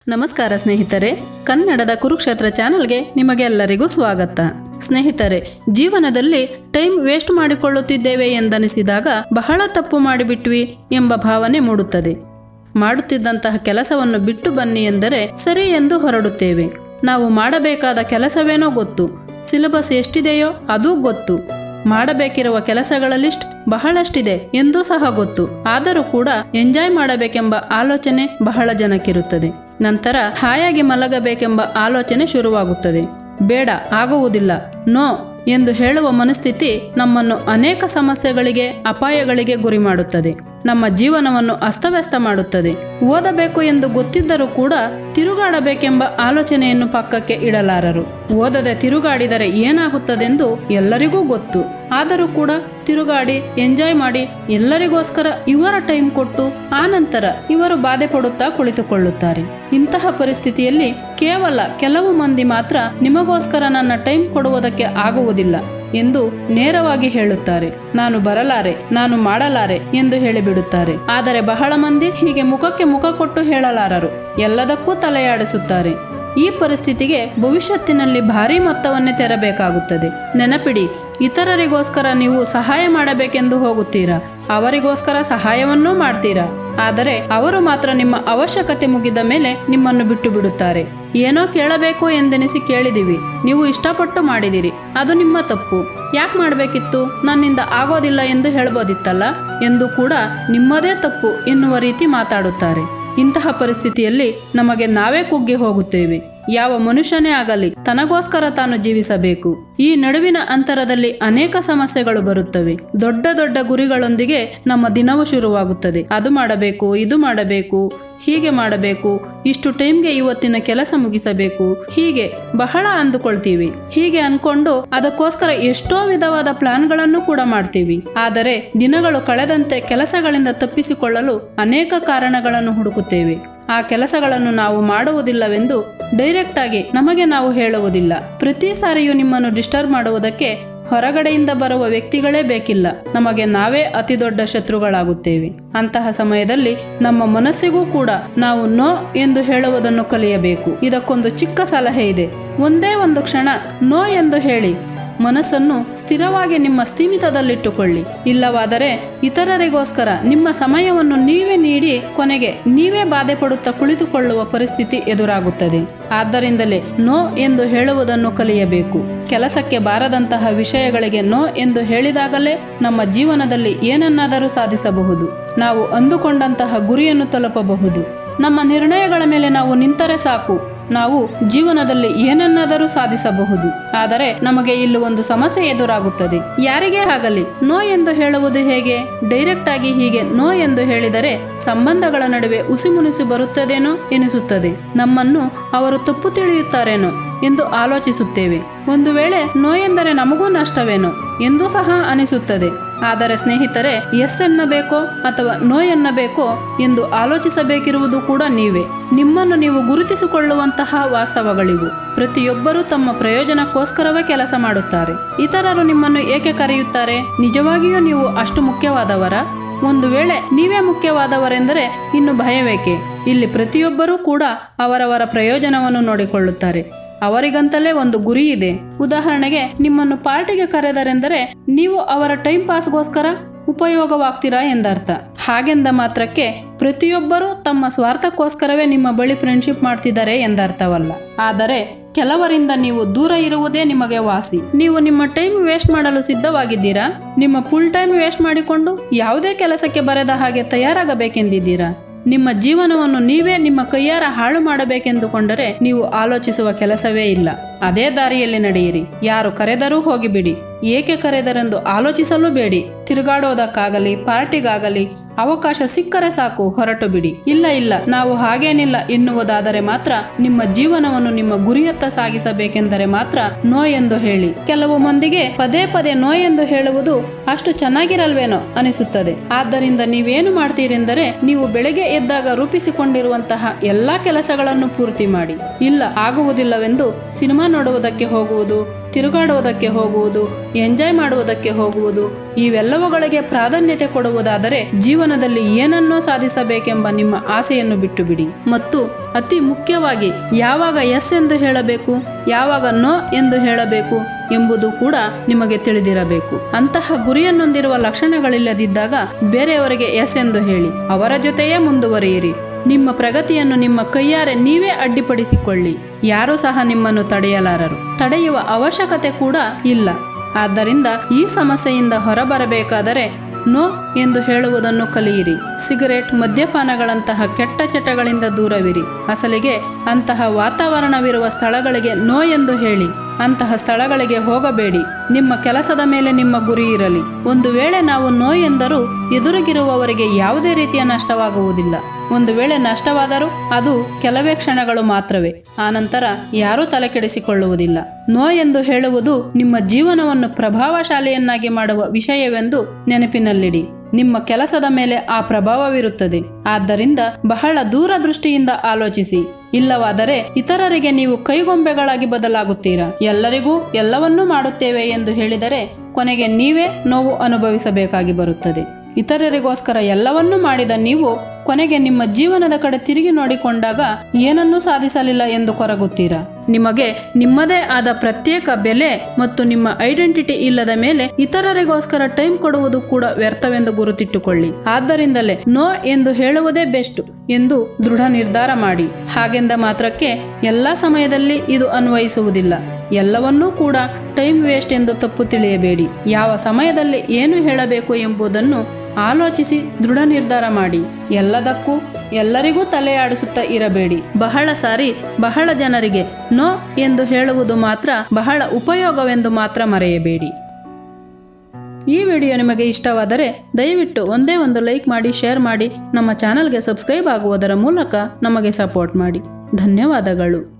ನಮಸ್ಕಾರ ಸ್ನೇಹಿತರೆ ಕನ್ನಡದ ಕುರುಕ್ಷೇತ್ರ ಚಾನೆಲ್ಗೆ ನಿಮಗೆಲ್ಲರಿಗೂ ಸ್ವಾಗತ ಸ್ನೇಹಿತರೆ ಜೀವನದಲ್ಲಿ ಟೈಮ್ ವೇಸ್ಟ್ ಮಾಡಿಕೊಳ್ಳುತ್ತಿದ್ದೇವೆ ಎಂದನಿಸಿದಾಗ ಬಹಳ ತಪ್ಪು ಮಾಡಿಬಿಟ್ವಿ ಎಂಬ ಭಾವನೆ ಮೂಡುತ್ತದೆ ಮಾಡುತ್ತಿದ್ದಂತಹ ಕೆಲಸವನ್ನು ಬಿಟ್ಟು ಬನ್ನಿ ಎಂದರೆ ಸರಿ ಎಂದು ಹೊರಡುತ್ತೇವೆ ನಾವು ಮಾಡಬೇಕಾದ ಕೆಲಸವೇನೋ ಗೊತ್ತು ಸಿಲೆಬಸ್ ಎಷ್ಟಿದೆಯೋ ಅದೂ ಗೊತ್ತು ಮಾಡಬೇಕಿರುವ ಕೆಲಸಗಳ ಲಿಸ್ಟ್ ಬಹಳಷ್ಟಿದೆ ಎಂದೂ ಸಹ ಗೊತ್ತು ಆದರೂ ಕೂಡ ಎಂಜಾಯ್ ಮಾಡಬೇಕೆಂಬ ಆಲೋಚನೆ ಬಹಳ ಜನಕ್ಕಿರುತ್ತದೆ ನಂತರ ಹಾಯಾಗಿ ಮಲಗಬೇಕೆಂಬ ಆಲೋಚನೆ ಶುರುವಾಗುತ್ತದೆ ಬೇಡ ಆಗುವುದಿಲ್ಲ ನೋ ಎಂದು ಹೇಳುವ ಮನಸ್ಥಿತಿ ನಮ್ಮನ್ನು ಅನೇಕ ಸಮಸ್ಯೆಗಳಿಗೆ ಅಪಾಯಗಳಿಗೆ ಗುರಿ ಮಾಡುತ್ತದೆ ನಮ್ಮ ಜೀವನವನ್ನು ಅಸ್ತವ್ಯಸ್ತ ಮಾಡುತ್ತದೆ ಓದಬೇಕು ಎಂದು ಗೊತ್ತಿದ್ದರೂ ಕೂಡ ತಿರುಗಾಡಬೇಕೆಂಬ ಆಲೋಚನೆಯನ್ನು ಪಕ್ಕಕ್ಕೆ ಇಡಲಾರರು ಓದದೆ ತಿರುಗಾಡಿದರೆ ಏನಾಗುತ್ತದೆಂದು ಎಲ್ಲರಿಗೂ ಗೊತ್ತು ಆದರೂ ಕೂಡ ತಿರುಗಾಡಿ ಎಂಜಾಯ್ ಮಾಡಿ ಎಲ್ಲರಿಗೋಸ್ಕರ ಇವರ ಟೈಮ್ ಕೊಟ್ಟು ಆನಂತರ ಇವರು ಬಾಧೆ ಪಡುತ್ತಾ ಕುಳಿತುಕೊಳ್ಳುತ್ತಾರೆ ಇಂತಹ ಪರಿಸ್ಥಿತಿಯಲ್ಲಿ ಕೇವಲ ಕೆಲವು ಮಂದಿ ಮಾತ್ರ ನಿಮಗೋಸ್ಕರ ನನ್ನ ಟೈಮ್ ಕೊಡುವುದಕ್ಕೆ ಆಗುವುದಿಲ್ಲ ಎಂದು ನೇರವಾಗಿ ಹೇಳುತ್ತಾರೆ ನಾನು ಬರಲಾರೆ ನಾನು ಮಾಡಲಾರೆ ಎಂದು ಹೇಳಿಬಿಡುತ್ತಾರೆ ಆದರೆ ಬಹಳ ಮಂದಿ ಹೀಗೆ ಮುಖಕ್ಕೆ ಮುಖ ಕೊಟ್ಟು ಹೇಳಲಾರರು ಎಲ್ಲದಕ್ಕೂ ತಲೆಯಾಡಿಸುತ್ತಾರೆ ಈ ಪರಿಸ್ಥಿತಿಗೆ ಭವಿಷ್ಯತ್ತಿನಲ್ಲಿ ಭಾರೀ ಮೊತ್ತವನ್ನೇ ತೆರಬೇಕಾಗುತ್ತದೆ ನೆನಪಿಡಿ ಇತರರಿಗೋಸ್ಕರ ನೀವು ಸಹಾಯ ಮಾಡಬೇಕೆಂದು ಹೋಗುತ್ತೀರಾ ಅವರಿಗೋಸ್ಕರ ಸಹಾಯವನ್ನೂ ಮಾಡ್ತೀರಾ ಆದರೆ ಅವರು ಮಾತ್ರ ನಿಮ್ಮ ಅವಶ್ಯಕತೆ ಮುಗಿದ ಮೇಲೆ ನಿಮ್ಮನ್ನು ಬಿಟ್ಟು ಬಿಡುತ್ತಾರೆ ಏನೋ ಕೇಳಬೇಕು ಎಂದೆನಿಸಿ ಕೇಳಿದಿವಿ ನೀವು ಇಷ್ಟಪಟ್ಟು ಮಾಡಿದಿರಿ ಅದು ನಿಮ್ಮ ತಪ್ಪು ಯಾಕೆ ಮಾಡಬೇಕಿತ್ತು ನನ್ನಿಂದ ಆಗೋದಿಲ್ಲ ಎಂದು ಹೇಳ್ಬೋದಿತ್ತಲ್ಲ ಎಂದು ಕೂಡ ನಿಮ್ಮದೇ ತಪ್ಪು ಎನ್ನುವ ರೀತಿ ಮಾತಾಡುತ್ತಾರೆ ಇಂತಹ ಪರಿಸ್ಥಿತಿಯಲ್ಲಿ ನಮಗೆ ನಾವೇ ಕುಗ್ಗಿ ಹೋಗುತ್ತೇವೆ ಯಾವ ಮನುಷ್ಯನೇ ಆಗಲಿ ತನಗೋಸ್ಕರ ತಾನು ಜೀವಿಸಬೇಕು ಈ ನಡುವಿನ ಅಂತರದಲ್ಲಿ ಅನೇಕ ಸಮಸ್ಯೆಗಳು ಬರುತ್ತವೆ ದೊಡ್ಡ ದೊಡ್ಡ ಗುರಿಗಳೊಂದಿಗೆ ನಮ್ಮ ದಿನವು ಶುರುವಾಗುತ್ತದೆ ಅದು ಮಾಡಬೇಕು ಇದು ಮಾಡಬೇಕು ಹೀಗೆ ಮಾಡಬೇಕು ಇಷ್ಟು ಟೈಮ್ಗೆ ಇವತ್ತಿನ ಕೆಲಸ ಮುಗಿಸಬೇಕು ಹೀಗೆ ಬಹಳ ಅಂದುಕೊಳ್ತೀವಿ ಹೀಗೆ ಅನ್ಕೊಂಡು ಅದಕ್ಕೋಸ್ಕರ ಎಷ್ಟೋ ವಿಧವಾದ ಪ್ಲಾನ್ಗಳನ್ನು ಕೂಡ ಮಾಡ್ತೀವಿ ಆದರೆ ದಿನಗಳು ಕಳೆದಂತೆ ಕೆಲಸಗಳಿಂದ ತಪ್ಪಿಸಿಕೊಳ್ಳಲು ಅನೇಕ ಕಾರಣಗಳನ್ನು ಹುಡುಕುತ್ತೇವೆ ಆ ಕೆಲಸಗಳನ್ನು ನಾವು ಮಾಡುವುದಿಲ್ಲವೆಂದು ಡೈರೆಕ್ಟ್ ಆಗಿ ನಮಗೆ ನಾವು ಹೇಳುವುದಿಲ್ಲ ಪ್ರತಿ ಸಾರಿಯೂ ನಿಮ್ಮನ್ನು ಡಿಸ್ಟರ್ಬ್ ಮಾಡುವುದಕ್ಕೆ ಹೊರಗಡೆಯಿಂದ ಬರುವ ವ್ಯಕ್ತಿಗಳೇ ಬೇಕಿಲ್ಲ ನಮಗೆ ನಾವೇ ಅತಿ ದೊಡ್ಡ ಶತ್ರುಗಳಾಗುತ್ತೇವೆ ಅಂತಹ ಸಮಯದಲ್ಲಿ ನಮ್ಮ ಮನಸ್ಸಿಗೂ ಕೂಡ ನಾವು ನೋ ಎಂದು ಹೇಳುವುದನ್ನು ಕಲಿಯಬೇಕು ಇದಕ್ಕೊಂದು ಚಿಕ್ಕ ಸಲಹೆ ಇದೆ ಒಂದೇ ಒಂದು ಕ್ಷಣ ನೋ ಎಂದು ಹೇಳಿ ಮನಸ್ಸನ್ನು ಸ್ಥಿರವಾಗಿ ನಿಮ್ಮ ಸ್ಥಿಮಿತದಲ್ಲಿಟ್ಟುಕೊಳ್ಳಿ ಇಲ್ಲವಾದರೆ ಇತರರಿಗೋಸ್ಕರ ನಿಮ್ಮ ಸಮಯವನ್ನು ನೀವೇ ನೀಡಿ ಕೊನೆಗೆ ನೀವೇ ಬಾಧೆ ಪಡುತ್ತಾ ಕುಳಿತುಕೊಳ್ಳುವ ಪರಿಸ್ಥಿತಿ ಎದುರಾಗುತ್ತದೆ ಆದ್ದರಿಂದಲೇ ನೋ ಎಂದು ಹೇಳುವುದನ್ನು ಕಲಿಯಬೇಕು ಕೆಲಸಕ್ಕೆ ಬಾರದಂತಹ ವಿಷಯಗಳಿಗೆ ನೋ ಎಂದು ಹೇಳಿದಾಗಲೇ ನಮ್ಮ ಜೀವನದಲ್ಲಿ ಏನನ್ನಾದರೂ ಸಾಧಿಸಬಹುದು ನಾವು ಅಂದುಕೊಂಡಂತಹ ಗುರಿಯನ್ನು ತಲುಪಬಹುದು ನಮ್ಮ ನಿರ್ಣಯಗಳ ಮೇಲೆ ನಾವು ನಿಂತರೆ ಸಾಕು ನಾವು ಜೀವನದಲ್ಲಿ ಏನನ್ನಾದರೂ ಸಾಧಿಸಬಹುದು ಆದರೆ ನಮಗೆ ಇಲ್ಲಿ ಒಂದು ಸಮಸ್ಯೆ ಎದುರಾಗುತ್ತದೆ ಯಾರಿಗೇ ಆಗಲಿ ನೋ ಎಂದು ಹೇಳುವುದು ಹೇಗೆ ಡೈರೆಕ್ಟ್ ಆಗಿ ಹೀಗೆ ನೋ ಎಂದು ಹೇಳಿದರೆ ಸಂಬಂಧಗಳ ನಡುವೆ ಉಸಿಮುನಿಸಿ ಬರುತ್ತದೇನೋ ಎನಿಸುತ್ತದೆ ನಮ್ಮನ್ನು ಅವರು ತಪ್ಪು ತಿಳಿಯುತ್ತಾರೇನೋ ಎಂದು ಆಲೋಚಿಸುತ್ತೇವೆ ಒಂದು ವೇಳೆ ನೋ ಎಂದರೆ ನಮಗೂ ನಷ್ಟವೇನೋ ಎಂದೂ ಸಹ ಅನಿಸುತ್ತದೆ ಆದರೆ ಸ್ನೇಹಿತರೆ ಎಸ್ ಎನ್ನಬೇಕೋ ಅಥವಾ ನೋ ಎನ್ನಬೇಕೋ ಎಂದು ಆಲೋಚಿಸಬೇಕಿರುವುದು ಕೂಡ ನೀವೇ ನಿಮ್ಮನ್ನು ನೀವು ಗುರುತಿಸಿಕೊಳ್ಳುವಂತಹ ವಾಸ್ತವಗಳಿವು ಪ್ರತಿಯೊಬ್ಬರೂ ತಮ್ಮ ಪ್ರಯೋಜನಕ್ಕೋಸ್ಕರವೇ ಕೆಲಸ ಮಾಡುತ್ತಾರೆ ಇತರರು ನಿಮ್ಮನ್ನು ಏಕೆ ಕರೆಯುತ್ತಾರೆ ನಿಜವಾಗಿಯೂ ನೀವು ಅಷ್ಟು ಮುಖ್ಯವಾದವರ ಒಂದು ವೇಳೆ ನೀವೇ ಮುಖ್ಯವಾದವರೆಂದರೆ ಇನ್ನು ಭಯವೇಕೆ ಇಲ್ಲಿ ಪ್ರತಿಯೊಬ್ಬರೂ ಕೂಡ ಅವರವರ ಪ್ರಯೋಜನವನ್ನು ನೋಡಿಕೊಳ್ಳುತ್ತಾರೆ ಅವರಿಗಂತಲೇ ಒಂದು ಗುರಿ ಇದೆ ಉದಾಹರಣೆಗೆ ನಿಮ್ಮನ್ನು ಪಾರ್ಟಿಗೆ ಕರೆದರೆಂದರೆ ನೀವು ಅವರ ಟೈಮ್ ಪಾಸ್ಗೋಸ್ಕರ ಉಪಯೋಗವಾಗ್ತೀರಾ ಎಂದರ್ಥ ಹಾಗೆಂದ ಮಾತ್ರಕ್ಕೆ ಪ್ರತಿಯೊಬ್ಬರೂ ತಮ್ಮ ಸ್ವಾರ್ಥಕ್ಕೋಸ್ಕರವೇ ನಿಮ್ಮ ಬಳಿ ಫ್ರೆಂಡ್ಶಿಪ್ ಮಾಡ್ತಿದ್ದಾರೆ ಎಂದರ್ಥವಲ್ಲ ಆದರೆ ಕೆಲವರಿಂದ ನೀವು ದೂರ ಇರುವುದೇ ನಿಮಗೆ ವಾಸಿ ನೀವು ನಿಮ್ಮ ಟೈಮ್ ವೇಸ್ಟ್ ಮಾಡಲು ಸಿದ್ಧವಾಗಿದ್ದೀರಾ ನಿಮ್ಮ ಫುಲ್ ಟೈಮ್ ವೇಸ್ಟ್ ಮಾಡಿಕೊಂಡು ಯಾವುದೇ ಕೆಲಸಕ್ಕೆ ಬರೆದ ಹಾಗೆ ತಯಾರಾಗಬೇಕೆಂದಿದ್ದೀರಾ ನಿಮ್ಮ ಜೀವನವನ್ನು ನೀವೇ ನಿಮ್ಮ ಕೈಯಾರ ಹಾಳು ಮಾಡಬೇಕೆಂದುಕೊಂಡರೆ ನೀವು ಆಲೋಚಿಸುವ ಕೆಲಸವೇ ಇಲ್ಲ ಅದೇ ದಾರಿಯಲ್ಲಿ ನಡೆಯಿರಿ ಯಾರು ಕರೆದರೂ ಹೋಗಿಬಿಡಿ ಏಕೆ ಕರೆದರೆಂದು ಆಲೋಚಿಸಲು ಬೇಡಿ ತಿರುಗಾಡೋದಕ್ಕಾಗಲಿ ಪಾರ್ಟಿಗಾಗಲಿ ಅವಕಾಶ ಸಿಕ್ಕರೆ ಸಾಕು ಹೊರಟು ಬಿಡಿ ಇಲ್ಲ ಇಲ್ಲ ನಾವು ಹಾಗೇನಿಲ್ಲ ಎನ್ನುವುದಾದರೆ ಮಾತ್ರ ನಿಮ್ಮ ಜೀವನವನ್ನು ನಿಮ್ಮ ಗುರಿಯತ್ತ ಸಾಗಿಸಬೇಕೆಂದರೆ ಮಾತ್ರ ನೋ ಎಂದು ಹೇಳಿ ಕೆಲವು ಮಂದಿಗೆ ಪದೇ ಪದೇ ನೋ ಎಂದು ಹೇಳುವುದು ಅಷ್ಟು ಚೆನ್ನಾಗಿರಲ್ವೇನೋ ಅನಿಸುತ್ತದೆ ಆದ್ದರಿಂದ ನೀವೇನು ಮಾಡ್ತೀರೆಂದರೆ ನೀವು ಬೆಳಗ್ಗೆ ಎದ್ದಾಗ ರೂಪಿಸಿಕೊಂಡಿರುವಂತಹ ಎಲ್ಲಾ ಕೆಲಸಗಳನ್ನು ಪೂರ್ತಿ ಮಾಡಿ ಇಲ್ಲ ಆಗುವುದಿಲ್ಲವೆಂದು ಸಿನಿಮಾ ನೋಡುವುದಕ್ಕೆ ಹೋಗುವುದು ತಿರುಗಾಡುವುದಕ್ಕೆ ಹೋಗುವುದು ಎಂಜಾಯ್ ಮಾಡುವುದಕ್ಕೆ ಹೋಗುವುದು ಇವೆಲ್ಲವುಗಳಿಗೆ ಪ್ರಾಧಾನ್ಯತೆ ಕೊಡುವುದಾದರೆ ಜೀವನದಲ್ಲಿ ಏನನ್ನೋ ಸಾಧಿಸಬೇಕೆಂಬ ನಿಮ್ಮ ಆಸೆಯನ್ನು ಬಿಟ್ಟು ಬಿಡಿ ಮತ್ತು ಅತಿ ಮುಖ್ಯವಾಗಿ ಯಾವಾಗ ಎಸ್ ಎಂದು ಹೇಳಬೇಕು ಯಾವಾಗ ನೋ ಎಂದು ಹೇಳಬೇಕು ಎಂಬುದು ಕೂಡ ನಿಮಗೆ ತಿಳಿದಿರಬೇಕು ಅಂತಹ ಗುರಿಯನ್ನೊಂದಿರುವ ಲಕ್ಷಣಗಳಿಲ್ಲದಿದ್ದಾಗ ಬೇರೆಯವರಿಗೆ ಎಸ್ ಎಂದು ಹೇಳಿ ಅವರ ಜೊತೆಯೇ ಮುಂದುವರಿಯಿರಿ ನಿಮ್ಮ ಪ್ರಗತಿಯನ್ನು ನಿಮ್ಮ ಕೈಯಾರೆ ನೀವೇ ಅಡ್ಡಿಪಡಿಸಿಕೊಳ್ಳಿ ಯಾರೂ ಸಹ ನಿಮ್ಮನ್ನು ತಡೆಯಲಾರರು ತಡೆಯುವ ಅವಶ್ಯಕತೆ ಕೂಡ ಇಲ್ಲ ಆದ್ದರಿಂದ ಈ ಸಮಸ್ಯೆಯಿಂದ ಹೊರಬರಬೇಕಾದರೆ ನೋ ಎಂದು ಹೇಳುವುದನ್ನು ಕಲಿಯಿರಿ ಸಿಗರೇಟ್ ಮದ್ಯಪಾನಗಳಂತಹ ಕೆಟ್ಟ ಚಟಗಳಿಂದ ದೂರವಿರಿ ಅಸಲಿಗೆ ಅಂತಹ ವಾತಾವರಣವಿರುವ ಸ್ಥಳಗಳಿಗೆ ನೋ ಎಂದು ಹೇಳಿ ಅಂತಹ ಸ್ಥಳಗಳಿಗೆ ಹೋಗಬೇಡಿ ನಿಮ್ಮ ಕೆಲಸದ ಮೇಲೆ ನಿಮ್ಮ ಗುರಿ ಇರಲಿ ಒಂದು ವೇಳೆ ನಾವು ನೋ ಎಂದರೂ ಎದುರಿಗಿರುವವರಿಗೆ ಯಾವುದೇ ರೀತಿಯ ನಷ್ಟವಾಗುವುದಿಲ್ಲ ಒಂದು ವೇಳೆ ನಷ್ಟವಾದರೂ ಅದು ಕೆಲವೇ ಕ್ಷಣಗಳು ಮಾತ್ರವೇ ಆನಂತರ ಯಾರೂ ತಲೆ ಕೆಡಿಸಿಕೊಳ್ಳುವುದಿಲ್ಲ ನೋ ಎಂದು ಹೇಳುವುದು ನಿಮ್ಮ ಜೀವನವನ್ನು ಪ್ರಭಾವಶಾಲಿಯನ್ನಾಗಿ ಮಾಡುವ ವಿಷಯವೆಂದು ನೆನಪಿನಲ್ಲಿಡಿ ನಿಮ್ಮ ಕೆಲಸದ ಮೇಲೆ ಆ ಪ್ರಭಾವವಿರುತ್ತದೆ ಆದ್ದರಿಂದ ಬಹಳ ದೂರದೃಷ್ಟಿಯಿಂದ ಆಲೋಚಿಸಿ ಇಲ್ಲವಾದರೆ ಇತರರಿಗೆ ನೀವು ಕೈಗೊಂಬೆಗಳಾಗಿ ಬದಲಾಗುತ್ತೀರಾ ಎಲ್ಲರಿಗೂ ಎಲ್ಲವನ್ನೂ ಮಾಡುತ್ತೇವೆ ಎಂದು ಹೇಳಿದರೆ ಕೊನೆಗೆ ನೀವೇ ನೋವು ಅನುಭವಿಸಬೇಕಾಗಿ ಬರುತ್ತದೆ ಇತರರಿಗೋಸ್ಕರ ಎಲ್ಲವನ್ನೂ ಮಾಡಿದ ನೀವು ಕೊನೆಗೆ ನಿಮ್ಮ ಜೀವನದ ಕಡೆ ತಿರುಗಿ ನೋಡಿಕೊಂಡಾಗ ಏನನ್ನೂ ಸಾಧಿಸಲಿಲ್ಲ ಎಂದು ಕೊರಗುತ್ತೀರಾ ನಿಮಗೆ ನಿಮ್ಮದೇ ಆದ ಪ್ರತ್ಯೇಕ ಬೆಲೆ ಮತ್ತು ನಿಮ್ಮ ಐಡೆಂಟಿಟಿ ಇಲ್ಲದ ಮೇಲೆ ಇತರರಿಗೋಸ್ಕರ ಟೈಮ್ ಕೊಡುವುದು ಕೂಡ ವ್ಯರ್ಥವೆಂದು ಗುರುತಿಟ್ಟುಕೊಳ್ಳಿ ಆದ್ದರಿಂದಲೇ ನೋ ಎಂದು ಹೇಳುವುದೇ ಬೆಸ್ಟ್ ಎಂದು ದೃಢ ನಿರ್ಧಾರ ಮಾಡಿ ಹಾಗೆಂದ ಮಾತ್ರಕ್ಕೆ ಎಲ್ಲ ಸಮಯದಲ್ಲಿ ಇದು ಅನ್ವಯಿಸುವುದಿಲ್ಲ ಎಲ್ಲವನ್ನೂ ಕೂಡ ಟೈಮ್ ವೇಸ್ಟ್ ಎಂದು ತಪ್ಪು ತಿಳಿಯಬೇಡಿ ಯಾವ ಸಮಯದಲ್ಲಿ ಏನು ಹೇಳಬೇಕು ಎಂಬುದನ್ನು ಆಲೋಚಿಸಿ ದೃಢ ನಿರ್ಧಾರ ಮಾಡಿ ಎಲ್ಲದಕ್ಕೂ ಎಲ್ಲರಿಗೂ ತಲೆಯಾಡಿಸುತ್ತಾ ಇರಬೇಡಿ ಬಹಳ ಸಾರಿ ಬಹಳ ಜನರಿಗೆ ನೋ ಎಂದು ಹೇಳುವುದು ಮಾತ್ರ ಬಹಳ ಉಪಯೋಗವೆಂದು ಮಾತ್ರ ಮರೆಯಬೇಡಿ ಈ ವಿಡಿಯೋ ನಿಮಗೆ ಇಷ್ಟವಾದರೆ ದಯವಿಟ್ಟು ಒಂದೇ ಒಂದು ಲೈಕ್ ಮಾಡಿ ಶೇರ್ ಮಾಡಿ ನಮ್ಮ ಚಾನಲ್ಗೆ ಸಬ್ಸ್ಕ್ರೈಬ್ ಆಗುವುದರ ಮೂಲಕ ನಮಗೆ ಸಪೋರ್ಟ್ ಮಾಡಿ ಧನ್ಯವಾದಗಳು